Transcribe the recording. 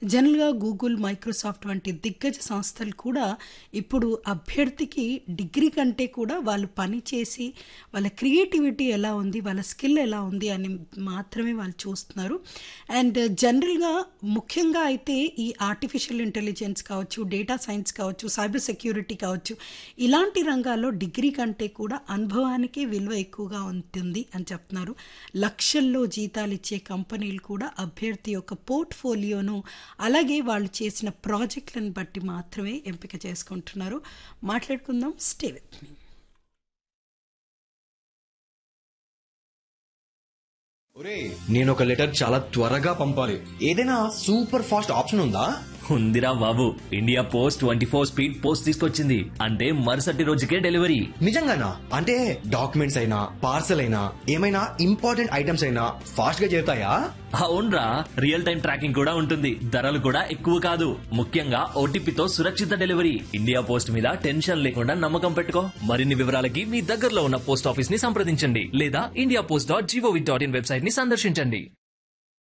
జనరల్గా Google Microsoft వంటి దిగ్గజ సంస్థలు కూడా ఇప్పుడు అభ్యర్థికి డిగ్రీ కంటే కూడా వాళ్ళు పని చేసి వాళ్ళ క్రియేటివిటీ ఎలా ఉంది వాళ్ళ స్కిల్ ఎలా ఉంది అని మాత్రమే వాళ్ళు చూస్తున్నారు అండ్ జనరల్గా ముఖ్యంగా అయితే ఈ ఆర్టిఫిషియల్ ఇంటెలిజెన్స్ కావచ్చు డేటా సైన్స్ కావచ్చు సైబర్ సెక్యూరిటీ కావచ్చు ఇలాంటి రంగాల్లో డిగ్రీ కంటే కూడా అనుభవానికే విలువ ఎక్కువగా ఉంటుంది అని చెప్తున్నారు లక్షల్లో జీతాలు ఇచ్చే కంపెనీలు కూడా అభ్యర్థి యొక్క పోర్ట్ఫోలియోను అలాగే వాళ్ళు చేసిన ప్రాజెక్టులను బట్టి మాత్రమే ఎంపిక చేసుకుంటున్నారు మాట్లాడుకుందాం స్టే విత్ మీ ఒరే నేను ఒక లెటర్ చాలా త్వరగా పంపాలి ఏదైనా సూపర్ ఫాస్ట్ ఆప్షన్ ఉందా ఉందిరా బాబు India post twenty four speed post తీసుకొచ్చింది అంటే మరుసటి రోజుకే డెలివరీ నిజంగానా అంటే డాక్యుమెంట్స్ అయినా పార్సల్ అయినా ఏమైనా ఇంపార్టెంట్ ఐటమ్స్ అయినా ఫాస్ట్ గా చేరుతాయా అవునరా రియల్ టైం ట్రాకింగ్ కూడా ఉంటుంది ధరలు కూడా ఎక్కువ కాదు ముఖ్యంగా ఓటీపీతో సురక్షిత డెలివరీ ఇండియా పోస్ట్ మీద టెన్షన్ లేకుండా నమ్మకం పెట్టుకో మరిన్ని వివరాలకి మీ దగ్గరలో ఉన్న పోస్ట్ ఆఫీస్ ని సంప్రదించండి లేదా India post dot G O V dot in website ని సందర్శించండి